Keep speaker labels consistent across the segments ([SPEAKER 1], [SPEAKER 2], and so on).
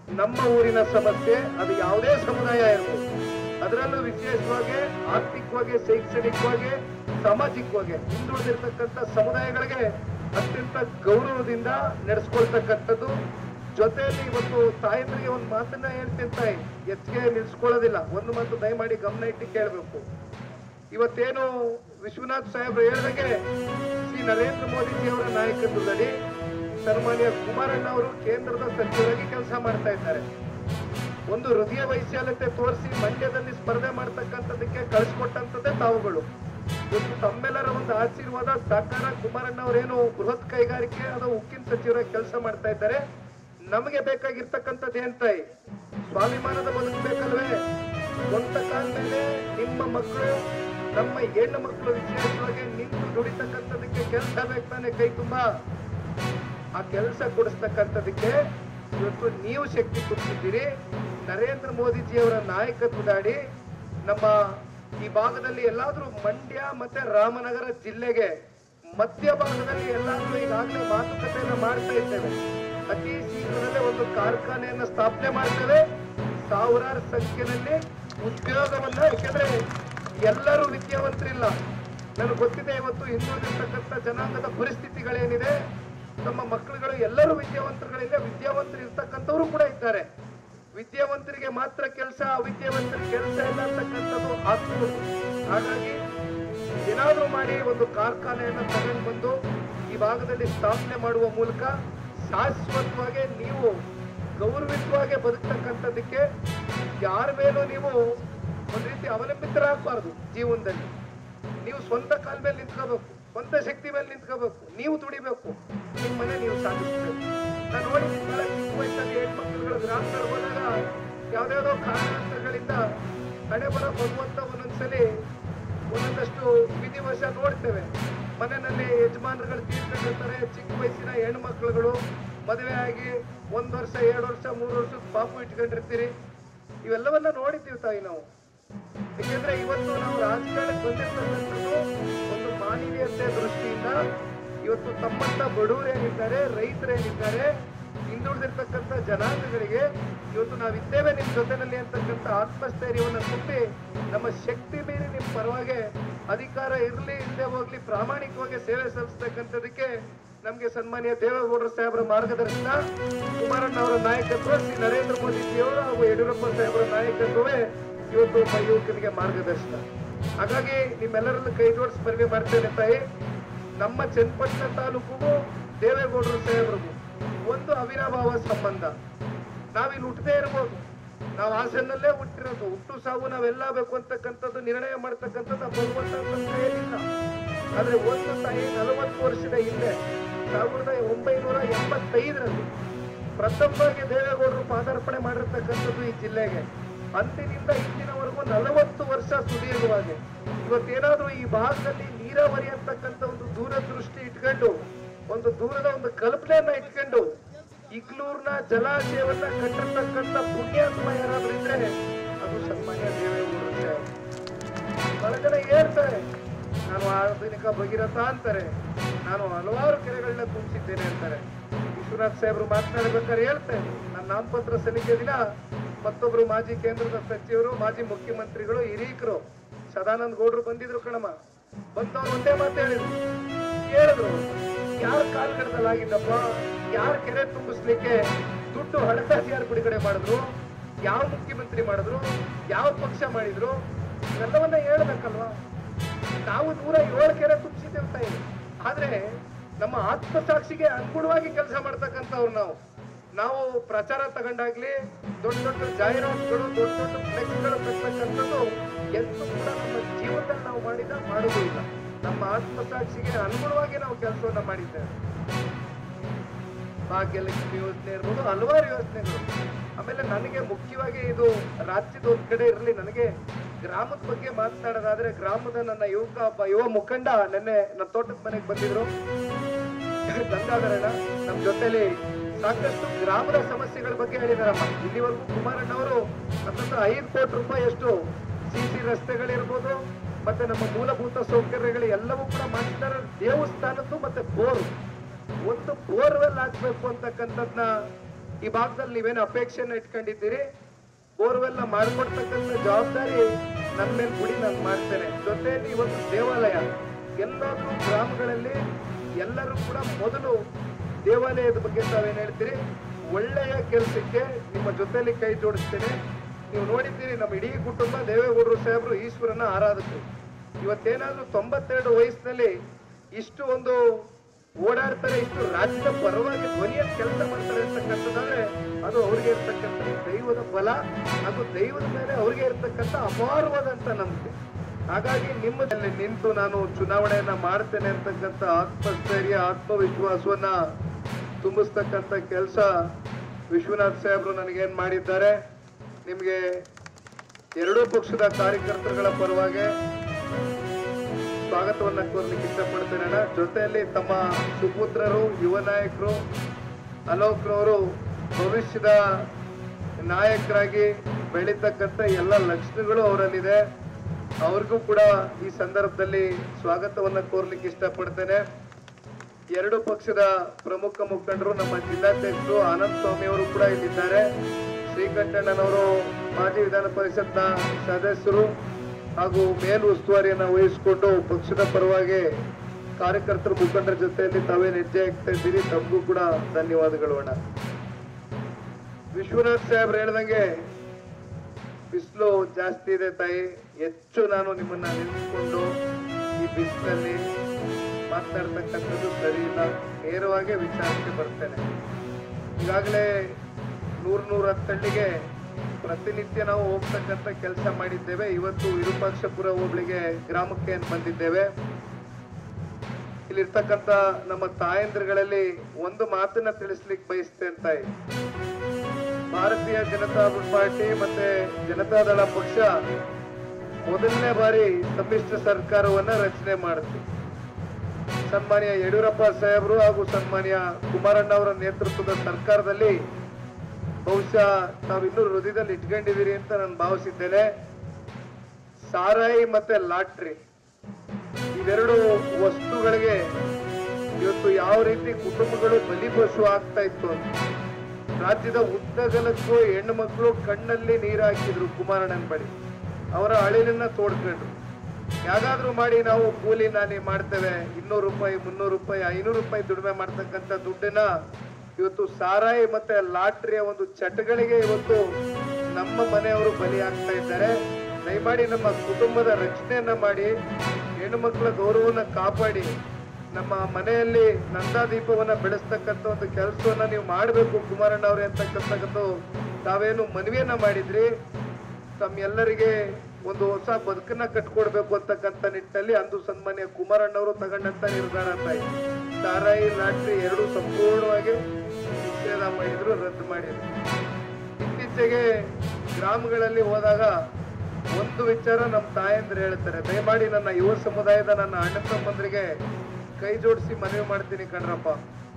[SPEAKER 1] ನಮ್ಮ ಊರಿನ ಸಮಸ್ಯೆ ಅದು ಯಾವುದೇ ಸಮುದಾಯ ಇರ್ಬೋದು ಅದರಲ್ಲೂ ವಿಶೇಷವಾಗಿ ಆರ್ಥಿಕವಾಗಿ ಶೈಕ್ಷಣಿಕವಾಗಿ ಸಾಮಾಜಿಕವಾಗಿ ಹಿಂದುಳಿದಿರ್ತಕ್ಕಂಥ ಸಮುದಾಯಗಳಿಗೆ ಅತ್ಯಂತ ಗೌರವದಿಂದ ನಡೆಸ್ಕೊಳ್ತಕ್ಕಂಥದ್ದು ಜೊತೆಯಲ್ಲಿ ಇವತ್ತು ತಾಯಂದ್ರಿಗೆ ಒಂದು ಮಾತನ್ನ ಹೇಳ್ತೀನಿ ತಾಯಿ ಹೆಚ್ಚಿಗೆ ನಿಲ್ಸ್ಕೊಳ್ಳೋದಿಲ್ಲ ಒಂದು ಮಾತು ದಯಮಾಡಿ ಗಮನ ಇಟ್ಟು ಕೇಳಬೇಕು ಇವತ್ತೇನು ವಿಶ್ವನಾಥ್ ಸಾಹೇಬ್ರು ಹೇಳಿದಾಗೆ ಶ್ರೀ ನರೇಂದ್ರ ಮೋದಿಜಿ ಅವರ ನಾಯಕತ್ವದಲ್ಲಿ ಸನ್ಮಾನ್ಯ ಕುಮಾರಣ್ಣ ಅವರು ಕೇಂದ್ರದ ಸಚಿವರಾಗಿ ಕೆಲಸ ಮಾಡ್ತಾ ಇದ್ದಾರೆ ಒಂದು ಹೃದಯ ವೈಶಾಲ್ಯತೆ ತೋರಿಸಿ ಮಂಡ್ಯದಲ್ಲಿ ಸ್ಪರ್ಧೆ ಮಾಡ್ತಕ್ಕಂಥದಕ್ಕೆ ಕಳಿಸ್ಕೊಟ್ಟಂಥದ್ದೇ ತಾವುಗಳು ಇವತ್ತು ತಮ್ಮೆಲ್ಲರ ಒಂದು ಆಶೀರ್ವಾದ ಸಹಕಾರ ಕುಮಾರಣ್ಣ ಅವರೇನು ಬೃಹತ್ ಕೈಗಾರಿಕೆ ಅಥವಾ ಉಕ್ಕಿನ ಸಚಿವರಾಗಿ ಕೆಲಸ ಮಾಡ್ತಾ ಇದ್ದಾರೆ ನಮಗೆ ಬೇಕಾಗಿರ್ತಕ್ಕಂಥದ್ದು ಏನ್ ತಾಯಿ ಸ್ವಾಭಿಮಾನದ ಬದುಕಬೇಕಲ್ವೇ ಸ್ವಂತ ಕಾಲ ಮೇಲೆ ನಿಮ್ಮ ಮಕ್ಕಳು ನಮ್ಮ ಹೆಣ್ಣು ಮಕ್ಕಳು ವಿಶೇಷವಾಗಿ ನಿಂತು ದುಡಿತಕ್ಕಂಥದಕ್ಕೆ ಕೆಲಸ ಬೇಕು ತಾನೆ ಕೈ ತುಂಬಾ ಆ ಕೆಲಸ ಕೊಡಿಸ್ತಕ್ಕಂಥದಕ್ಕೆ ಇವತ್ತು ನೀವು ಶಕ್ತಿ ತುಂಬಿದ್ದೀರಿ ನರೇಂದ್ರ ಮೋದಿಜಿ ಅವರ ನಾಯಕತ್ವದಾಡಿ ನಮ್ಮ ಈ ಭಾಗದಲ್ಲಿ ಎಲ್ಲಾದ್ರೂ ಮಂಡ್ಯ ಮತ್ತೆ ರಾಮನಗರ ಜಿಲ್ಲೆಗೆ ಮಧ್ಯ ಭಾಗದಲ್ಲಿ ಎಲ್ಲಾದ್ರೂ ಈಗಾಗಲೇ ಮಾತುಕತೆಯನ್ನ ಮಾಡ್ತಾ ಇದ್ದೇವೆ ಅತಿ ಶೀಘ್ರದಲ್ಲೇ ಒಂದು ಕಾರ್ಖಾನೆಯನ್ನ ಸ್ಥಾಪನೆ ಮಾಡ್ತೇವೆ ಸಾವಿರಾರು ಸಂಖ್ಯೆಯಲ್ಲಿ ಉದ್ಯೋಗವನ್ನ ಯಾಕೆಂದ್ರೆ ಎಲ್ಲರೂ ವಿದ್ಯಾವಂತರಿಲ್ಲ ನನಗೆ ಗೊತ್ತಿದೆ ಇವತ್ತು ಹಿಂದುಳಿದಿರ್ತಕ್ಕಂಥ ಜನಾಂಗದ ಪರಿಸ್ಥಿತಿಗಳೇನಿದೆ ನಮ್ಮ ಮಕ್ಕಳುಗಳು ಎಲ್ಲರೂ ವಿದ್ಯಾವಂತರುಗಳಿಲ್ಲ ವಿದ್ಯಾವಂತರು ಇರ್ತಕ್ಕಂಥವ್ರು ಕೂಡ ಇದ್ದಾರೆ ವಿದ್ಯಾವಂತರಿಗೆ ಮಾತ್ರ ಕೆಲಸ ಅವಿದ್ಯಾವಂತರಿಗೆ ಕೆಲಸ ಇಲ್ಲ ಅಂತಕ್ಕಂಥದ್ದು ಆಗ್ತದೆ ಹಾಗಾಗಿ ಏನಾದ್ರೂ ಮಾಡಿ ಒಂದು ಕಾರ್ಖಾನೆಯನ್ನ ತಗೊಂಡು ಬಂದು ಈ ಭಾಗದಲ್ಲಿ ಸ್ಥಾಪನೆ ಮಾಡುವ ಮೂಲಕ ಶಾಶ್ವತವಾಗಿ ನೀವು ಗೌರವಿತವಾಗಿ ಬದುಕ್ತಕ್ಕಂಥದ್ದಕ್ಕೆ ಯಾರ ಮೇಲೂ ನೀವು ಒಂದ್ ರೀತಿ ಅವಲಂಬಿತರಾಗಬಾರ್ದು ಜೀವನದಲ್ಲಿ ನೀವು ಸ್ವಂತ ಕಾಲ ಮೇಲೆ ನಿಂತ್ಕೋಬೇಕು ಸ್ವಂತ ಶಕ್ತಿ ಮೇಲೆ ನಿಂತ್ಕೋಬೇಕು ನೀವು ದುಡಿಬೇಕು ನಿಮ್ಮ ಮನೆ ನೀವು ಸಾಧಿಸ್ಬೇಕು ನಾನು ನೋಡಿದ್ದೀನಿ ಬಹಳ ಚಿಕ್ಕ ವಯಸ್ಸಲ್ಲಿ ಹೆಣ್ಮಕ್ಳುಗಳು ಗ್ರಾಮದಲ್ಲಿ ಹೋದಾಗ ಯಾವ್ದಾವ್ದೋ ಕಾರಣಾಂತರಗಳಿಂದ ಹಣೆ ಬರ ಬರುವಂತ ಒಂದೊಂದ್ಸಲಿ ಒಂದೊಂದಷ್ಟು ವಿಧಿವಶ ನೋಡ್ತೇವೆ ಮನೆಯಲ್ಲಿ ಯಜಮಾನರುಗಳು ತೀರ್ಕೊಂಡಿರ್ತಾರೆ ಚಿಕ್ಕ ವಯಸ್ಸಿನ ಹೆಣ್ಮಕ್ಳುಗಳು ಮದುವೆ ಆಗಿ ಒಂದ್ ವರ್ಷ ಎರಡು ವರ್ಷ ಮೂರು ವರ್ಷದ ಪಾಪು ಇಟ್ಕೊಂಡಿರ್ತೀರಿ ಇವೆಲ್ಲವನ್ನ ನೋಡಿದ್ದೀವಿ ತಾಯಿ ನಾವು ಯಾಕೆಂದ್ರೆ ಇವತ್ತು ನಾವು ರಾಜಕಾರಣಕ್ಕೆ ಬಂದಿರ್ತಕ್ಕಂಥದ್ದು ಒಂದು ಮಾನವೀಯತೆ ದೃಷ್ಟಿಯಿಂದ ಇವತ್ತು ತಮ್ಮಂತ ಬಡವರೇನಿದ್ದಾರೆ ರೈತರೇನಿದ್ದಾರೆ ಹಿಂದುಳಿದಿರ್ತಕ್ಕಂಥ ಜನಾಂಗಗಳಿಗೆ ಇವತ್ತು ನಾವಿದ್ದೇವೆ ನಿಮ್ ಜೊತೆನಲ್ಲಿ ಅಂತಕ್ಕಂಥ ಆತ್ಮಸ್ಥೈರ್ಯವನ್ನು ತುಂಬಿ ನಮ್ಮ ಶಕ್ತಿ ಮೀರಿ ನಿಮ್ ಪರವಾಗಿ ಅಧಿಕಾರ ಇರ್ಲಿ ಇಲ್ಲದೆ ಹೋಗ್ಲಿ ಪ್ರಾಮಾಣಿಕವಾಗಿ ಸೇವೆ ಸಲ್ಲಿಸ್ತಕ್ಕಂಥದಕ್ಕೆ ನಮ್ಗೆ ಸನ್ಮಾನ್ಯ ದೇವೇಗೌಡರ ಸಾಹೇಬರ ಮಾರ್ಗದರ್ಶನ ಕುಮಾರಣ್ಣ ಅವರ ನಾಯಕತ್ವ ಶ್ರೀ ನರೇಂದ್ರ ಮೋದಿಜಿಯವರು ಹಾಗೂ ಯಡಿಯೂರಪ್ಪ ಸಾಹೇಬರ ನಾಯಕತ್ವವೇ ಇವತ್ತು ಒಬ್ಬ ಯುವಕನಿಗೆ ಮಾರ್ಗದರ್ಶನ ಹಾಗಾಗಿ ನಿಮ್ಮೆಲ್ಲರಲ್ಲೂ ಕೈ ಜೋಡಿಸಿ ಮನವಿ ಮಾಡ್ತೇನೆ ತಾಯಿ ನಮ್ಮ ಚನ್ನಪಟ್ಟಣ ತಾಲೂಕಿಗೂ ದೇವೇಗೌಡರು ಸಾಹೇಬ್ರಿಗೂ ಒಂದು ಅವಿನಾಭಾವ ಸಂಬಂಧ ನಾವಿಲ್ಲಿ ಹುಟ್ಟದೇ ಇರ್ಬೋದು ನಾವು ಹಾಸನಲ್ಲೇ ಹುಟ್ಟಿರೋದು ಹುಟ್ಟು ಸಾವು ನಾವೆಲ್ಲ ಬೇಕು ಅಂತಕ್ಕಂಥದ್ದು ನಿರ್ಣಯ ಮಾಡ್ತಕ್ಕಂಥದ್ದು ಆ ಭಗವಂತ ನಮ್ಮ ಕೈಯಲ್ಲಿಲ್ಲ ಆದ್ರೆ ಒಂದು ತಾಯಿ ನಲವತ್ತು ವರ್ಷದ ಹಿಂದೆ ಸಾವಿರದ ಒಂಬೈನೂರ ಎಂಬತ್ತೈದರಲ್ಲಿ ಪ್ರಥಮವಾಗಿ ದೇವೇಗೌಡರು ಪಾದಾರ್ಪಣೆ ಮಾಡಿರ್ತಕ್ಕಂಥದ್ದು ಈ ಜಿಲ್ಲೆಗೆ ಅಂದಿನಿಂದ ಇಂದಿನವರೆಗೂ ನಲವತ್ತು ವರ್ಷ ಸುದೀರ್ಘವಾಗಿ ಇವತ್ತೇನಾದ್ರೂ ಈ ಭಾಗದಲ್ಲಿ ನೀರಾವರಿ ಅಂತಕ್ಕಂಥ ಒಂದು ದೂರದೃಷ್ಟಿ ಇಟ್ಕೊಂಡು ಒಂದು ದೂರದ ಒಂದು ಕಲ್ಪನೆಯನ್ನ ಇಟ್ಕೊಂಡು ಇಗ್ಲೂರ್ನ ಜಲಾಶಯವನ್ನ ಕಟ್ಟಿರ್ತಕ್ಕಂಥ ಪುಣ್ಯಾತ್ಮ ಯಾರಾದ್ರೂ ಇದ್ರೆ ಅದು ಸನ್ಮಾನ್ಯ ದೇವೇಗೌಡರು ಸಾಹೇಬರು. ಬಹಳ ಜನ ಹೇಳ್ತಾರೆ ನಾನು ಆಧುನಿಕ ಭಗೀರಥ ಅಂತಾರೆ ನಾನು ಹಲವಾರು ಕೆರೆಗಳನ್ನ ತುಂಬಿಸಿದ್ದೇನೆ ಅಂತಾರೆ ವಿಶ್ವನಾಥ್ ಸಾಹೇಬರು ಮಾತನಾಡಬೇಕಾದ್ರೆ ಹೇಳ್ತಾರೆ ನನ್ನ ನಾಮಪತ್ರ ಸಲ್ಲಿಕೆ ದಿನ ಮತ್ತೊಬ್ರು ಮಾಜಿ ಕೇಂದ್ರದ ಸಚಿವರು ಮಾಜಿ ಮುಖ್ಯಮಂತ್ರಿಗಳು ಹಿರೀಕರು ಸದಾನಂದ ಗೌಡ್ರು ಬಂದಿದ್ರು ಕಣಮ್ಮ ಬಂದವ್ರು ಒಂದೇ ಮಾತು ಹೇಳಿದ್ರು ಹೇಳಿದ್ರು ಯಾರ ಕಾಲ್ಗಡದಲ್ಲಾಗಿದ್ದಪ್ಪ ಯಾರ ಕೆರೆ ತುಂಬಿಸ್ಲಿಕ್ಕೆ ದುಡ್ಡು ಹಣಕಾಸು ಯಾರು ಬಿಡುಗಡೆ ಮಾಡಿದ್ರು ಯಾವ ಮುಖ್ಯಮಂತ್ರಿ ಮಾಡಿದ್ರು ಯಾವ ಪಕ್ಷ ಮಾಡಿದ್ರು ಇವೆಲ್ಲವನ್ನ ಹೇಳ್ಬೇಕಲ್ವಾ ನಾವು ನೂರ ಏಳು ಕೆರೆ ತುಂಬಿಸಿದ್ದೇವೆ ತಾಯಿ ಆದ್ರೆ ನಮ್ಮ ಆತ್ಮಸಾಕ್ಷಿಗೆ ಅನುಗುಣವಾಗಿ ಕೆಲಸ ಮಾಡ್ತಕ್ಕಂಥವ್ರು ನಾವು ನಾವು ಪ್ರಚಾರ ತಗೊಂಡಾಗ್ಲಿ ದೊಡ್ಡ ದೊಡ್ಡ ಜಾಹೀರಾತುಗಳು ದೊಡ್ಡ ದೊಡ್ಡ ಫ್ಲೆಕ್ಸ್ಗಳು ಕಟ್ಟತಕ್ಕಂಥದ್ದು ಎಂತೂ ಕೂಡ ನಮ್ಮ ಜೀವನದಲ್ಲಿ ನಾವು ಮಾಡಿದ ಮಾಡೋದು ಇಲ್ಲ ನಮ್ಮ ಆತ್ಮಸಾಕ್ಷಿಗೆ ಅನುಗುಣವಾಗಿ ನಾವು ಕೆಲಸವನ್ನ ಮಾಡಿದ್ದೇವೆ ಭಾಗ್ಯಲಕ್ಷ್ಮಿ ಯೋಜನೆ ಇರ್ಬೋದು ಹಲವಾರು ಯೋಜನೆಗಳು ಆಮೇಲೆ ನನಗೆ ಮುಖ್ಯವಾಗಿ ಇದು ರಾಜ್ಯದ ಒಂದ್ ಕಡೆ ಇರಲಿ ನನಗೆ ಗ್ರಾಮದ ಬಗ್ಗೆ ಮಾತನಾಡೋದಾದ್ರೆ ಗ್ರಾಮದ ನನ್ನ ಯುವಕ ಒಬ್ಬ ಯುವ ಮುಖಂಡ ನಿನ್ನೆ ನನ್ನ ತೋಟದ ಮನೆಗೆ ಬಂದಿದ್ರು ಗಂಗಾಧರಣ್ಣ ನಮ್ಮ ಜೊತೆಲಿ ಸಾಕಷ್ಟು ಗ್ರಾಮದ ಸಮಸ್ಯೆಗಳ ಬಗ್ಗೆ ಹೇಳಿದಾರಮ್ಮ ಇಲ್ಲಿವರೆಗೂ ಕುಮಾರಣ್ಣ ಅವರು ಹತ್ತತ್ರ ಐದು ಕೋಟಿ ರೂಪಾಯಿ ಅಷ್ಟು ಸಿ ಸಿ ರಸ್ತೆಗಳಿರ್ಬೋದು ಮತ್ತೆ ನಮ್ಮ ಮೂಲಭೂತ ಸೌಕರ್ಯಗಳು ಎಲ್ಲವೂ ಕೂಡ ಮಾಡಿದ್ದಾರೆ ದೇವಸ್ಥಾನದ್ದು ಮತ್ತೆ ಬೋರ್ ಒಂದು ಬೋರ್ವೆಲ್ ಹಾಕ್ಬೇಕು ಅಂತಕ್ಕಂಥದ್ನ ಈ ಭಾಗದಲ್ಲಿ ನೀವೇನು ಅಪೇಕ್ಷೆನ ಇಟ್ಕೊಂಡಿದ್ದೀರಿ ಬೋರ್ವೆಲ್ ಮಾಡ್ಕೊಡ್ತಕ್ಕಂಥ ಜವಾಬ್ದಾರಿ ನನ್ನ ಮೇಲೆ ಗುಡಿ ನಾನು ಮಾಡ್ತೇನೆ ಜೊತೆಯಲ್ಲಿ ಇವತ್ತು ದೇವಾಲಯ ಎಲ್ಲಾದ್ರೂ ಗ್ರಾಮಗಳಲ್ಲಿ ಎಲ್ಲರೂ ಕೂಡ ಮೊದಲು ದೇವಾಲಯದ ಬಗ್ಗೆ ತಾವೇನ್ ಹೇಳ್ತೀರಿ ಒಳ್ಳೆಯ ಕೆಲಸಕ್ಕೆ ನಿಮ್ಮ ಜೊತೆಲಿ ಕೈ ಜೋಡಿಸ್ತೇನೆ ನೀವು ನೋಡಿದ್ದೀರಿ ನಮ್ಮ ಇಡೀ ಕುಟುಂಬ ದೇವೇಗೌಡರು ಸಾಹೇಬರು ಈಶ್ವರನ ಆರಾಧಕರು ಇವತ್ತೇನಾದ್ರೂ ತೊಂಬತ್ತೆರಡು ವಯಸ್ಸಿನಲ್ಲಿ ಇಷ್ಟು ಒಂದು ಓಡಾಡ್ತಾರೆ ಇಷ್ಟು ರಾಜ್ಯದ ಪರವಾಗಿ ಧ್ವನಿಯ ಕೆಲಸ ಮಾಡ್ತಾರೆ ಅಂತಕ್ಕಂಥದ್ದಾದ್ರೆ ಅದು ಅವ್ರಿಗೆ ಇರ್ತಕ್ಕಂಥ ದೈವದ ಬಲ ಹಾಗೂ ದೈವದ ಮೇಲೆ ಅವ್ರಿಗೆ ಇರ್ತಕ್ಕಂಥ ಅಪಾರವಾದಂತ ನಂಬಿಕೆ ಹಾಗಾಗಿ ನಿಮ್ಮದಲ್ಲಿ ನಿಂತು ನಾನು ಚುನಾವಣೆಯನ್ನ ಮಾಡ್ತೇನೆ ಅಂತಕ್ಕಂಥ ಆತ್ಮಸ್ಥೈರ್ಯ ಆತ್ಮವಿಶ್ವಾಸವನ್ನ ತುಂಬಿಸ್ತಕ್ಕಂಥ ಕೆಲಸ ವಿಶ್ವನಾಥ್ ಸಾಹೇಬರು ನನಗೇನ್ ಮಾಡಿದ್ದಾರೆ ನಿಮ್ಗೆ ಎರಡೂ ಪಕ್ಷದ ಕಾರ್ಯಕರ್ತರುಗಳ ಪರವಾಗಿ ಸ್ವಾಗತವನ್ನ ಕೋರ್ಲಿಕ್ಕೆ ಇಷ್ಟಪಡ್ತೇನೆ ಅಣ್ಣ ಜೊತೆಯಲ್ಲಿ ತಮ್ಮ ಸುಪುತ್ರರು ಯುವ ನಾಯಕರು ಅಲೋಕ್ರವರು ಭವಿಷ್ಯದ ನಾಯಕರಾಗಿ ಬೆಳೀತಕ್ಕಂಥ ಎಲ್ಲ ಲಕ್ಷಣಗಳು ಅವರಲ್ಲಿದೆ ಅವ್ರಿಗೂ ಕೂಡ ಈ ಸಂದರ್ಭದಲ್ಲಿ ಸ್ವಾಗತವನ್ನ ಕೋರ್ಲಿಕ್ಕೆ ಇಷ್ಟಪಡ್ತೇನೆ ಎರಡು ಪಕ್ಷದ ಪ್ರಮುಖ ಮುಖಂಡರು ನಮ್ಮ ಜಿಲ್ಲಾಧ್ಯಕ್ಷರು ಆನಂದ್ ಸ್ವಾಮಿ ಅವರು ಕೂಡ ಇಲ್ಲಿದ್ದಾರೆ ಶ್ರೀಕಂಠಣ್ಣನವರು ಮಾಜಿ ವಿಧಾನ ಪರಿಷತ್ನ ಸದಸ್ಯರು ಹಾಗೂ ಮೇಲು ಉಸ್ತುವಾರಿಯನ್ನ ವಹಿಸಿಕೊಂಡು ಪಕ್ಷದ ಪರವಾಗಿ ಕಾರ್ಯಕರ್ತರ ಮುಖಂಡರ ಜೊತೆಯಲ್ಲಿ ತಾವೇನು ಹೆಜ್ಜೆ ಹಾಕ್ತಾ ಇದ್ದೀರಿ ತಮಗೂ ಕೂಡ ಧನ್ಯವಾದಗಳು ಅಣ್ಣ ವಿಶ್ವನಾಥ್ ಸಾಹೇಬ್ರು ಹೇಳ್ದಂಗೆ ಬಿಸಿಲು ಜಾಸ್ತಿ ಇದೆ ತಾಯಿ ಹೆಚ್ಚು ನಾನು ನಿಮ್ಮನ್ನ ನಿಂತ್ಕೊಂಡು ಈ ಬಿಸಿಲಲ್ಲಿ ಮಾತನಾಡ್ತಕ್ಕಂಥದ್ದು ಸರಿ ಇಲ್ಲ ನೇರವಾಗಿ ವಿಚಾರಕ್ಕೆ ಬರ್ತೇನೆ ಈಗಾಗಲೇ ನೂರ್ ನೂರ ಹತ್ತಳ್ಳಿಗೆ ಪ್ರತಿನಿತ್ಯ ನಾವು ಹೋಗ್ತಕ್ಕಂಥ ಕೆಲಸ ಮಾಡಿದ್ದೇವೆ ಇವತ್ತು ವಿರೂಪಾಕ್ಷಪುರ ಹೋಬಳಿಗೆ ಗ್ರಾಮಕ್ಕೆ ಏನ್ ಬಂದಿದ್ದೇವೆ ಇಲ್ಲಿರ್ತಕ್ಕಂಥ ನಮ್ಮ ತಾಯಂದ್ರಗಳಲ್ಲಿ ಒಂದು ಮಾತನ್ನ ತಿಳಿಸ್ಲಿಕ್ಕೆ ಬಯಸ್ತೇನೆ ತಾಯಿ ಭಾರತೀಯ ಜನತಾ ಪಾರ್ಟಿ ಮತ್ತೆ ಜನತಾದಳ ಪಕ್ಷ ಮೊದಲನೇ ಬಾರಿ ಸಮ್ಮಿಶ್ರ ಸರ್ಕಾರವನ್ನ ರಚನೆ ಮಾಡುತ್ತೆ ಸನ್ಮಾನ್ಯ ಯಡಿಯೂರಪ್ಪ ಸಾಹೇಬರು ಹಾಗೂ ಸನ್ಮಾನ್ಯ ಕುಮಾರಣ್ಣ ಅವರ ನೇತೃತ್ವದ ಸರ್ಕಾರದಲ್ಲಿ ಬಹುಶಃ ತಾವಿನ್ನೂ ಹೃದಯದಲ್ಲಿ ಇಟ್ಕೊಂಡಿದ್ದೀರಿ ಅಂತ ನಾನು ಭಾವಿಸಿದ್ದೇನೆ ಸಾರಾಯಿ ಮತ್ತೆ ಲಾಟ್ರಿ ಇವೆರಡು ವಸ್ತುಗಳಿಗೆ ಇವತ್ತು ಯಾವ ರೀತಿ ಕುಟುಂಬಗಳು ಬಲಿಪಶು ಆಗ್ತಾ ಇತ್ತು ಅಂತ ರಾಜ್ಯದ ಉದ್ದಗಲಕ್ಕೂ ಹೆಣ್ಣು ಮಕ್ಕಳು ಕಣ್ಣಲ್ಲಿ ನೀರು ಹಾಕಿದ್ರು ಕುಮಾರಣ್ಣನ ಬಳಿ ಅವರ ಅಳಿಲನ್ನ ತೋಡ್ಕೊಂಡ್ರು ಯಾವ್ದಾದ್ರು ಮಾಡಿ ನಾವು ಕೂಲಿ ನಾನಿ ಮಾಡ್ತೇವೆ ಇನ್ನೂರು ರೂಪಾಯಿ ಮುನ್ನೂರು ರೂಪಾಯಿ ಐನೂರು ರೂಪಾಯಿ ದುಡಿಮೆ ಮಾಡ್ತಕ್ಕಂಥ ದುಡ್ಡನ್ನ ಇವತ್ತು ಸಾರಾಯಿ ಮತ್ತೆ ಲಾಟ್ರಿಯ ಒಂದು ಚಟಗಳಿಗೆ ಇವತ್ತು ನಮ್ಮ ಮನೆಯವರು ಬಲಿ ಆಗ್ತಾ ಇದ್ದಾರೆ ದಯಮಾಡಿ ನಮ್ಮ ಕುಟುಂಬದ ರಕ್ಷಣೆಯನ್ನ ಮಾಡಿ ಹೆಣ್ಣು ಮಕ್ಕಳ ಗೌರವವನ್ನ ಕಾಪಾಡಿ ನಮ್ಮ ಮನೆಯಲ್ಲಿ ನಂದಾದೀಪವನ್ನ ಬೆಳೆಸ್ತಕ್ಕಂಥ ಒಂದು ಕೆಲಸವನ್ನ ನೀವು ಮಾಡಬೇಕು ಕುಮಾರಣ್ಣ ಅವರೇ ಅಂತಕ್ಕಂಥದ್ದು ತಾವೇನು ಮನವಿಯನ್ನ ಮಾಡಿದ್ರಿ ತಮ್ಮೆಲ್ಲರಿಗೆ ಒಂದು ಹೊಸ ಬದುಕನ್ನ ಕಟ್ಕೊಡ್ಬೇಕು ಅಂತಕ್ಕಂಥ ನಿಟ್ಟಿನಲ್ಲಿ ಅಂದು ಸನ್ಮಾನ್ಯ ಕುಮಾರಣ್ಣ ಅವರು ತಗೊಂಡಂತ ನಿರ್ಧಾರ ತಾಯಿ ಸಾರಾಯಿ ಲಾಟ್ರಿ ಎರಡು ಸಂಪೂರ್ಣವಾಗಿ ನಿಷೇಧ ಮಾಡಿದ್ರು ರದ್ದು ಮಾಡಿದ್ರು ಇತ್ತೀಚೆಗೆ ಗ್ರಾಮಗಳಲ್ಲಿ ಹೋದಾಗ ಒಂದು ವಿಚಾರ ನಮ್ಮ ತಾಯಂದ್ರೆ ಹೇಳ್ತಾರೆ ದಯಮಾಡಿ ನನ್ನ ಯುವ ಸಮುದಾಯದ ನನ್ನ ಅಣ್ಣ ತಮ್ಮಂದ್ರಿಗೆ ಕೈ ಜೋಡಿಸಿ ಮನವಿ ಮಾಡ್ತೀನಿ ಕಣ್ರಪ್ಪ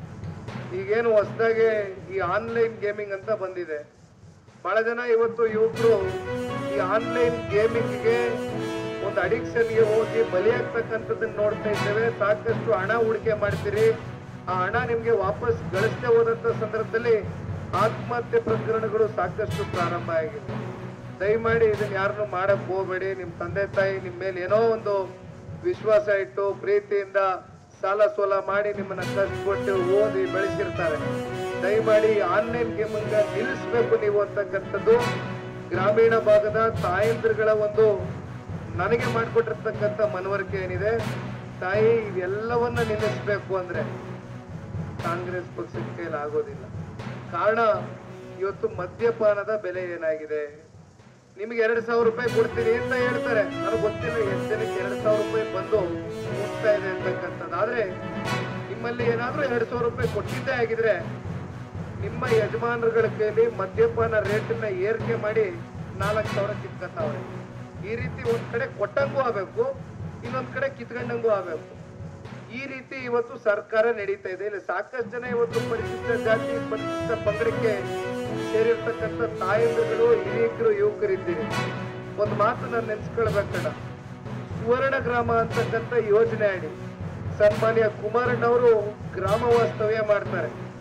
[SPEAKER 1] ಈಗೇನು ಹೊಸದಾಗಿ ಈ ಆನ್ಲೈನ್ ಗೇಮಿಂಗ್ ಅಂತ ಬಂದಿದೆ ಬಹಳ ಜನ ಇವತ್ತು ಯುವಕರು ಈ ಆನ್ಲೈನ್ ಗೇಮಿಂಗ್ಗೆ ಒಂದು ಅಡಿಕ್ಷನ್ಗೆ ಹೋಗಿ ಬಲಿಯಾಗ್ತಕ್ಕಂಥದ್ದನ್ನ ನೋಡ್ತಾ ಇದ್ದೇವೆ ಸಾಕಷ್ಟು ಹಣ ಹೂಡಿಕೆ ಮಾಡ್ತೀರಿ ಆ ಹಣ ನಿಮ್ಗೆ ವಾಪಸ್ ಗಳಿಸದೆ ಹೋದಂತ ಸಂದರ್ಭದಲ್ಲಿ ಆತ್ಮಹತ್ಯೆ ಪ್ರಕರಣಗಳು ಸಾಕಷ್ಟು ಪ್ರಾರಂಭ ಆಗಿದೆ ದಯಮಾಡಿ ಇದನ್ನ ಯಾರನ್ನು ಮಾಡಕ್ ಹೋಗ್ಬೇಡಿ ನಿಮ್ ತಂದೆ ತಾಯಿ ನಿಮ್ ಮೇಲೆ ಏನೋ ಒಂದು ವಿಶ್ವಾಸ ಇಟ್ಟು ಪ್ರೀತಿಯಿಂದ ಸಾಲ ಸೋಲ ಮಾಡಿ ನಿಮ್ಮನ್ನ ಕಷ್ಟಪಟ್ಟು ಓದಿ ಬೆಳೆಸಿರ್ತಾರೆ ದಯಮಾಡಿ ಆನ್ಲೈನ್ ಗೇಮನ್ನ ನಿಲ್ಲಿಸ್ಬೇಕು ನೀವು ಅಂತಕ್ಕಂಥದ್ದು ಗ್ರಾಮೀಣ ಭಾಗದ ತಾಯಂದ್ರಗಳ ಒಂದು ನನಗೆ ಮಾಡಿಕೊಟ್ಟಿರ್ತಕ್ಕಂಥ ಮನವರಿಕೆ ಏನಿದೆ ತಾಯಿ ಇವೆಲ್ಲವನ್ನ ನಿಲ್ಲಿಸ್ಬೇಕು ಅಂದ್ರೆ ಕಾಂಗ್ರೆಸ್ ಪಕ್ಷದ ಕೈಲಿ ಆಗೋದಿಲ್ಲ ಕಾರಣ ಇವತ್ತು ಮದ್ಯಪಾನದ ಬೆಲೆ ಏನಾಗಿದೆ ನಿಮ್ಗೆ ಎರಡ್ ಸಾವಿರ ರೂಪಾಯಿ ಕೊಡ್ತೀನಿ ಅಂತ ಹೇಳ್ತಾರೆ ನನಗೆ ಗೊತ್ತಿಲ್ಲ ಎಷ್ಟು ಜನಕ್ಕೆ ಎರಡ್ ಸಾವಿರ ರೂಪಾಯಿ ಬಂದು ಹೋಗ್ತಾ ಇದೆ ಅಂತಕ್ಕಂಥದ್ದು ಆದ್ರೆ ನಿಮ್ಮಲ್ಲಿ ಏನಾದ್ರೂ ಎರಡ್ ಸಾವಿರ ರೂಪಾಯಿ ಕೊಟ್ಟಿದ್ದೇ ಆಗಿದ್ರೆ ನಿಮ್ಮ ಯಜಮಾನರುಗಳ ಕೈಲಿ ಮದ್ಯಪಾನ ರೇಟನ್ನ ಏರಿಕೆ ಮಾಡಿ ನಾಲ್ಕು ಸಾವಿರ ಕಿತ್ಕೊತಾವ್ರೆ ಈ ರೀತಿ ಒಂದ್ ಕಡೆ ಕೊಟ್ಟಂಗೂ ಆಗ್ಬೇಕು ಇನ್ನೊಂದ್ ಕಡೆ ಕಿತ್ಕೊಂಡಂಗೂ ಆಗ್ಬೇಕು ಈ ರೀತಿ ಇವತ್ತು ಸರ್ಕಾರ ನಡೀತಾ ಇದೆ ಇಲ್ಲಿ ಸಾಕಷ್ಟು ಜನ ಇವತ್ತು ಪರಿಶಿಷ್ಟ ಜಾತಿ ಪರಿಶಿಷ್ಟ ಪಂಗಡಕ್ಕೆ ಸೇರಿರ್ತಕ್ಕಂಥ ತಾಯಂದಿರುಗಳು ಹಿರಿಯಕರು ಯುವಕರಿದ್ದೀರಿ ಒಂದು ಮಾತು ನಾನು ನೆನ್ಸ್ಕೊಳ್ಬೇಕಣ್ಣ ಸುವರ್ಣ ಗ್ರಾಮ ಅಂತಕ್ಕಂಥ ಯೋಜನೆ ಅಡಿ ಸನ್ಮಾನ್ಯ ಕುಮಾರಣ್ಣ ಅವರು ಗ್ರಾಮ ವಾಸ್ತವ್ಯ ಮಾಡ್ತಾರೆ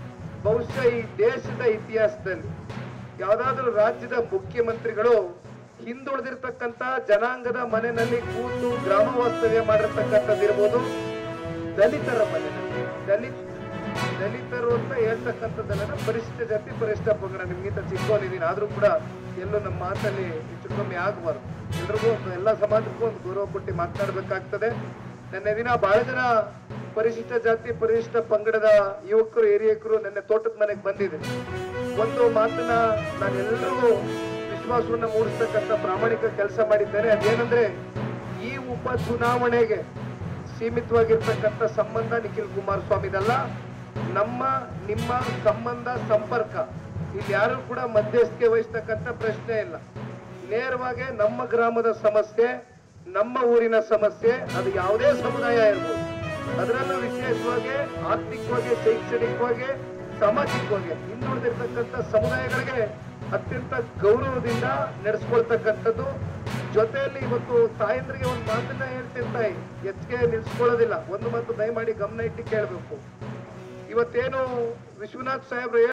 [SPEAKER 1] ಬಹುಶಃ ಈ ದೇಶದ ಇತಿಹಾಸದಲ್ಲಿ ಯಾವ್ದಾದ್ರು ರಾಜ್ಯದ ಮುಖ್ಯಮಂತ್ರಿಗಳು ಹಿಂದುಳಿದಿರ್ತಕ್ಕಂತ ಜನಾಂಗದ ಮನೆಯಲ್ಲಿ ಕೂತು ಗ್ರಾಮ ವಾಸ್ತವ್ಯ ಮಾಡಿರ್ತಕ್ಕಂಥದ್ದಿರ್ಬೋದು ದಲಿತರ ಮನೆಯಲ್ಲಿ ದಲಿತ ದಲಿತರು ಅಂತ ಹೇಳ್ತಕ್ಕಂಥದ್ದೆಲ್ಲ ಪರಿಶಿಷ್ಟ ಜಾತಿ ಪರಿಶಿಷ್ಟ ಪಂಗಡ ನಿಮ್ಗಿಂತ ಚಿಕ್ಕವನಿದ್ದೀನಿ ಆದ್ರೂ ಕೂಡ ಎಲ್ಲೂ ನಮ್ಮ ಮಾತಲ್ಲಿ ಹೆಚ್ಚು ಕಮ್ಮಿ ಆಗಬಾರ್ದು ಎಲ್ರಿಗೂ ಒಂದು ಎಲ್ಲ ಸಮಾಜಕ್ಕೂ ಒಂದು ಗೌರವ ಕೊಟ್ಟು ಮಾತನಾಡಬೇಕಾಗ್ತದೆ ನಿನ್ನೆ ದಿನ ಬಹಳ ಜನ ಪರಿಶಿಷ್ಟ ಜಾತಿ ಪರಿಶಿಷ್ಟ ಪಂಗಡದ ಯುವಕರು ಹಿರಿಯಕರು ನಿನ್ನೆ ತೋಟದ ಮನೆಗೆ ಬಂದಿದೆ ಒಂದು ಮಾತನ್ನ ನಾನು ಎಲ್ಲರಿಗೂ ವಿಶ್ವಾಸವನ್ನ ಮೂಡಿಸ್ತಕ್ಕಂಥ ಪ್ರಾಮಾಣಿಕ ಕೆಲಸ ಮಾಡಿದ್ದೇನೆ ಅದೇನಂದ್ರೆ ಈ ಉಪ ಚುನಾವಣೆಗೆ ಸೀಮಿತವಾಗಿರ್ತಕ್ಕಂಥ ಸಂಬಂಧ ನಿಖಿಲ್ ಕುಮಾರಸ್ವಾಮಿದಲ್ಲ ನಮ್ಮ ನಿಮ್ಮ ಸಂಬಂಧ ಸಂಪರ್ಕ ಇಲ್ಲಿ ಯಾರು ಕೂಡ ಮಧ್ಯಸ್ಥಿಕೆ ವಹಿಸ್ತಕ್ಕಂಥ ಪ್ರಶ್ನೆ ಇಲ್ಲ ನೇರವಾಗಿ ನಮ್ಮ ಗ್ರಾಮದ ಸಮಸ್ಯೆ ನಮ್ಮ ಊರಿನ ಸಮಸ್ಯೆ ಅದು ಯಾವುದೇ ಸಮುದಾಯ ಇರ್ಬೋದು ಅದರಲ್ಲೂ ವಿಶೇಷವಾಗಿ ಆರ್ಥಿಕವಾಗಿ ಶೈಕ್ಷಣಿಕವಾಗಿ ಸಾಮಾಜಿಕವಾಗಿ ಹಿಂದುಳಿದಿರ್ತಕ್ಕಂಥ ಸಮುದಾಯಗಳಿಗೆ ಅತ್ಯಂತ ಗೌರವದಿಂದ ನಡೆಸ್ಕೊಳ್ತಕ್ಕಂಥದ್ದು ಜೊತೆಯಲ್ಲಿ ಇವತ್ತು ತಾಯಂದ್ರಿಗೆ ಒಂದು ಮಾತನ್ನ ಹೇಳ್ತೀನಿ ತಾಯಿ ಹೆಚ್ಚಿಗೆ ನಿಲ್ಸ್ಕೊಳ್ಳೋದಿಲ್ಲ ಒಂದು ಮಾತು ದಯಮಾಡಿ ಗಮನ ಇಟ್ಟು ಕೇಳಬೇಕು ಇವತ್ತೇನು ವಿಶ್ವನಾಥ್ ಸಾಹೇಬ್ರು